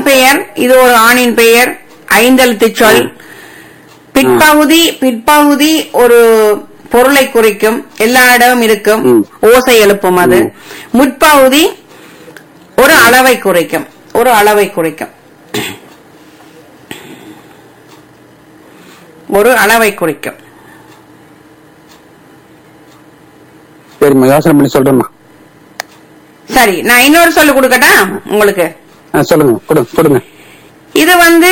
பெயர் இது ஒரு ஆணின் பெயர் ஐந்தெழுத்து சொல் பிற்பகுதி பிற்பகுதி ஒரு பொருளை குறிக்கும் எல்லா இடமும் இருக்கும் ம். ஓசை எழுப்பும் அது முற்பகுதி ஒரு அளவை குறிக்கும் ஒரு அளவை குறிக்கும் ஒரு அளவை குறிக்கும் சரிம்மா யோசனை பண்ணி சொல்றேம்மா சரி நான் இன்னொரு சொல்லு கொடுக்கட்டா உங்களுக்கு ஆ, சொல்லுங்க கொடுங்க கொடுங்க இது வந்து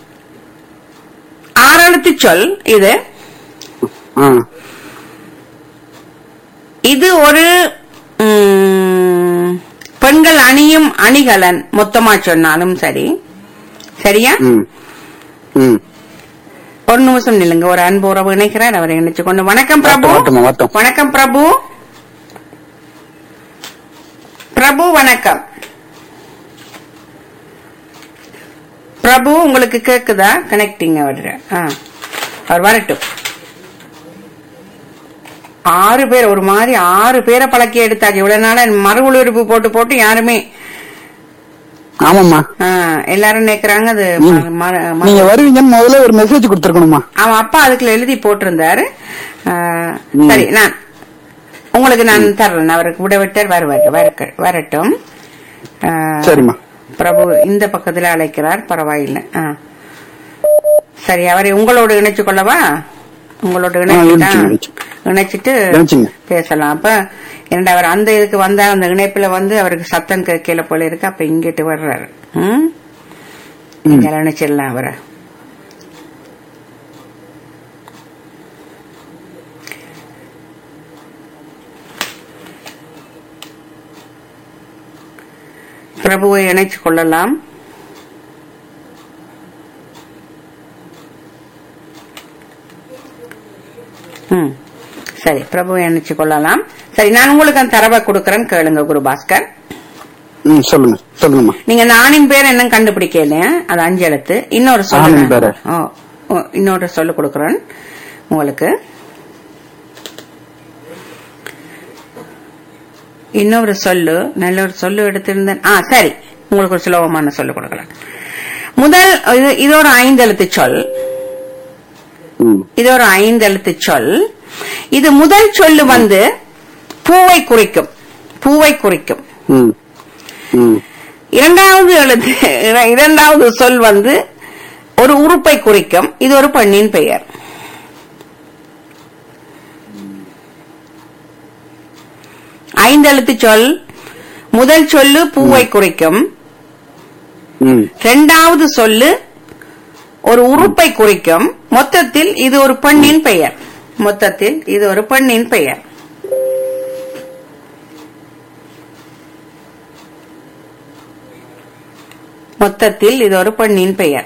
ஆறெழுத்து சொல் இது ஆ இது ஒரு ம், பெண்கள் அணியும் அணிகலன் மொத்தமா சொன்னாலும் சரி சரியா ம் ம் ஒரு நிமிஷம் நில்லுங்க ஒரு அன்பு உறவு இணைக்கிறார் அவரை இணைச்சு கொண்டு வணக்கம் பிரபு வரட்டும்மா, வரட்டும். வணக்கம் பிரபு பிரபு வணக்கம் பிரபு உங்களுக்கு கேக்குதா கனெக்டிங் அவர் ஆ. அவர் வரட்டும் ஆறு பேர் ஒரு மாதிரி ஆறு பேரை பழக்கி எடுத்தாச்சு இவ்வளவு நாள மறு உளிர்ப்பு போட்டு போட்டு யாருமே ஆமாம்மா ஆ, எல்லாரும் நினைக்கிறாங்க அது ம். ம- ம- ம- நீங்க வருவீங்கன்னு முதல்ல ஒரு மெசேஜ் கொடுத்துருக்கணுமா அவன் அப்பா அதுக்குள்ள எழுதி போட்டிருந்தாரு ஆ, ம். சரி நான் உங்களுக்கு நான் தர்றேன் அவருக்கு விட விட்டார் வருவார் வரக்க- வரட்டும் ஆ, சரிம்மா பிரபு இந்த பக்கத்துல அழைக்கிறார் பரவாயில்லை ஆ. சரி அவரை உங்களோடு இணைச்சு கொள்ளவா உங்களோட இணைச்சுட்டா இணைச்சுங்க, இணைச்சுங்க. இணைச்சிட்டு இணைச்சுங்க. பேசலாம் அப்ப இரண்டு அவர் அந்த இதுக்கு வந்தா அந்த இணைப்புல வந்து அவருக்கு சத்தம் கேட்கல போல இருக்கு அப்ப இங்கிட்டு வர்றாரு ம் நீங்க இணைச்சிடலாம் அவரை பிரபுவை இணைச்சு கொள்ளலாம் ம் சரி பிரபுவை இணைச்சு கொள்ளலாம் சரி நான் உங்களுக்கு அந்த தரவை கொடுக்கறேன் கேளுங்க குரு பாஸ்கர் ம் சொல்லுங்க சொல்லுங்கம்மா நீங்க நானின் பேர் என்ன கண்டுபிடிக்கல அது அஞ்சு எழுத்து இன்னொரு சொல்லு ஆணின் நான். பேரு. ஓ, ஓ, இன்னொரு சொல்லு கொடுக்கறேன் உங்களுக்கு இன்னொரு சொல்லு நல்ல ஒரு சொல்லு எடுத்திருந்தேன் ஆ சரி உங்களுக்கு ஒரு சுலபமான சொல்லு கொடுக்கலாம் முதல் இது இது ஒரு ஐந்தெழுத்து சொல் ம் இது ஒரு ஐந்தெழுத்து சொல் இது முதல் சொல்லு வந்து பூவை குறிக்கும் பூவை குறிக்கும் ம் ம் இரண்டாவது எழுத்து இர- இரண்டாவது சொல் வந்து ஒரு உறுப்பை குறிக்கும் இது ஒரு பெண்ணின் பெயர் ஐந்தெழுத்து சொல் முதல் சொல்லு பூவை குறிக்கும் ம் இரண்டாவது சொல்லு ஒரு உறுப்பை குறிக்கும் மொத்தத்தில் இது ஒரு பெண்ணின் பெயர் மொத்தத்தில் இது ஒரு பெண்ணின் பெயர் மொத்தத்தில் இது ஒரு பெண்ணின் பெயர்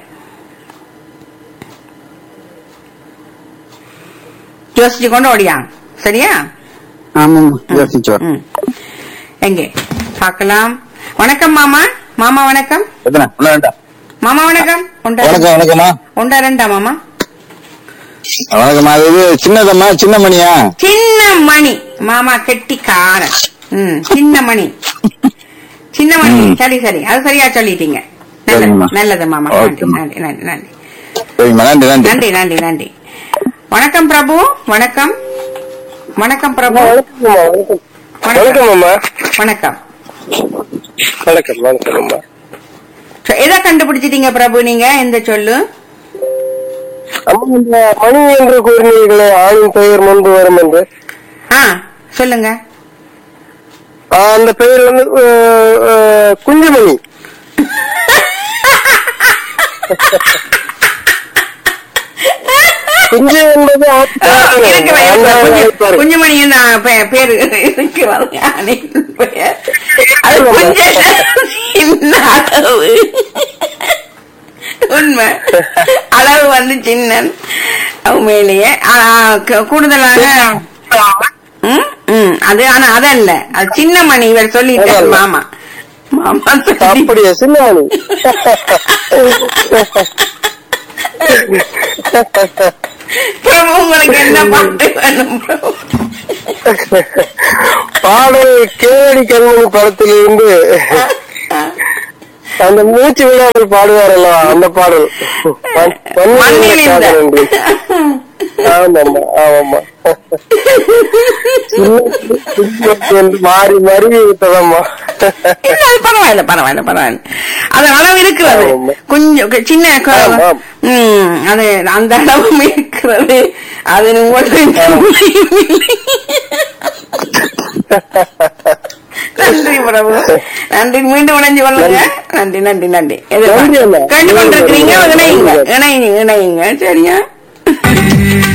யோசிச்சு கொண்டு ஓடியாங்க சரியா ஆமாம்மா யோசிச்சு வரேன் ம். எங்கே பார்க்கலாம் வணக்கம் மாமா மாமா வணக்கம் எத்தனை ஒண்ணு ரெண்டா மாமா வணக்கம் ஒன்றா வணக்கம் வணக்கம்மா ஒன்றா ரெண்டா மாமா வணக்கம்மா இது சின்னதம்மா சின்ன மணியா சின்ன மணி மாமா கெட்டிக்காரன் ம் சின்ன மணி சின்ன மணி ம். சரி சரி அது சரியா சொல்லிட்டீங்க நல்லது சரிம்மா. நல்லது மாமா நன்றி ஓகேம்மா. நன்றி நன்றி நன்றி சரிம்மா நன்றி நன்றி நன்றி நன்றி நன்றி வணக்கம் பிரபு வணக்கம் வணக்கம் பிரபு வணக்கம் அம்மா வணக்கம் வணக்கம் வணக்கம் அம்மா சரி, எதை கண்டுபிடிச்சிட்டீங்க பிரபு நீங்க இந்த சொல்லு அம்மா இந்த மணி என்று கூறினீர்களே ஆணின் பெயர் முன்பு வரும் என்று ஆ சொல்லுங்க ஆ, அந்த பெயர் வந்து அஹ், அஹ், குஞ்சுமணி குஞ்சு என்பது ஆண் பெயர். இருக்கு ஆண் அழைப்பார்கள். குஞ்சுமணி பேரு இருக்கு வந்து அன்னைக்கு பெயர். அது கொஞ்சம் சின்ன அளவு உண்மை அளவு வந்து சின்ன உண்மையிலேயே ஆ, கு- கூடுதலாக ம், ம், அது ஆனா அதல்ல அது சின்ன மணி இவர் சொல்லிட்டார் அதல்ல. மாமா மாமா சொல்லி அப்படியா சின்னமணி பிரபு உங்களுக்கு என்ன பாட்டு வேணும் பிரபு பாடல் கேடி கண்மணி படத்திலிருந்து அந்த மூச்சு விடாமல் பாடுவாரல்ல அந்த பாடல் மண்- மண்ணில் மண்ணில் உள்ள இந்த காதல் என்று. ஆமாம்மா ஆமாம்மா சின்ன சின்ன என்று மாறி மாறி விட்டதம்மா இல்ல, அது பரவாயில்ல பரவாயில்ல பரவாயில்ல அது அளவு இருக்கிறது ஆமா. கொஞ்சம் க- சின்ன க- ஆமா. ம், அது அந்த அளவும் இருக்கிறது அது உங்களுக்கு நன்றி பிரபு நன்றி மீண்டும் இணைஞ்சு கொள்ளுங்க நன்றி நன்றி நன்றி நன்றி அண்ணா. கேட்டுக்கொண்டிருக்கிறீங்க நன்றி. இணையுங்க இணையுங்க இணையுங்க சரியா